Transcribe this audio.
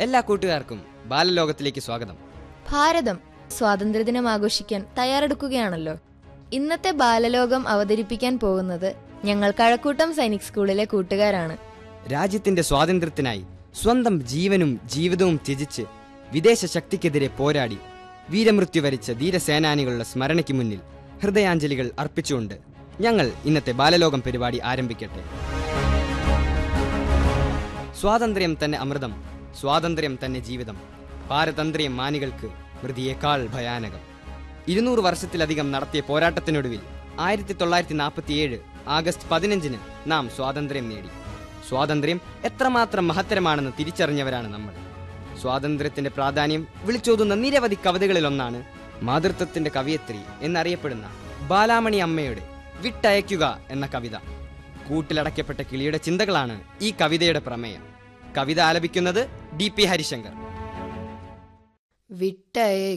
എല്ലാ കൂട്ടുകാർക്കും ബാലലോകത്തിലേക്ക് സ്വാഗതം ഭാരതം സ്വാതന്ത്ര്യദിനം ആഘോഷിക്കാൻ തയ്യാറെടുക്കുകയാണല്ലോ ഇന്നത്തെ ബാലലോകം അവതരിപ്പിക്കാൻ പോകുന്നത് ഞങ്ങൾ കഴക്കൂട്ടം സൈനിക് സ്കൂളിലെ കൂട്ടുകാരാണ് രാജ്യത്തിന്റെ സ്വാതന്ത്ര്യത്തിനായി സ്വന്തം ജീവനും ജീവിതവും ത്യജിച്ച് വിദേശ ശക്തിക്കെതിരെ പോരാടി വീരമൃത്യു വരിച്ച ധീരസേനാനികളുടെ സ്മരണയ്ക്ക് മുന്നിൽ ഹൃദയാഞ്ജലികൾ അർപ്പിച്ചുകൊണ്ട് ഞങ്ങൾ ഇന്നത്തെ ബാലലോകം പരിപാടി ആരംഭിക്കട്ടെ സ്വാതന്ത്ര്യം തന്നെ അമൃതം സ്വാതന്ത്ര്യം തന്നെ ജീവിതം പാരതന്ത്ര്യം മാനികൾക്ക് മൃതിയേക്കാൾ ഭയാനകം ഇരുന്നൂറ് വർഷത്തിലധികം നടത്തിയ പോരാട്ടത്തിനൊടുവിൽ ആയിരത്തി തൊള്ളായിരത്തി നാൽപ്പത്തിയേഴ് ആഗസ്റ്റ് പതിനഞ്ചിന് നാം സ്വാതന്ത്ര്യം നേടി സ്വാതന്ത്ര്യം എത്രമാത്രം മഹത്തരമാണെന്ന് തിരിച്ചറിഞ്ഞവരാണ് നമ്മൾ സ്വാതന്ത്ര്യത്തിന്റെ പ്രാധാന്യം വിളിച്ചോതുന്ന നിരവധി കവിതകളിലൊന്നാണ് മാതൃത്വത്തിന്റെ കവിയത്രി എന്നറിയപ്പെടുന്ന ബാലാമണി അമ്മയുടെ വിട്ടയക്കുക എന്ന കവിത കൂട്ടിലടയ്ക്കപ്പെട്ട കിളിയുടെ ചിന്തകളാണ് ഈ കവിതയുടെ പ്രമേയം കവിത ആലപിക്കുന്നത് ഡി പി ഹരിശങ്കർ വിട്ടയ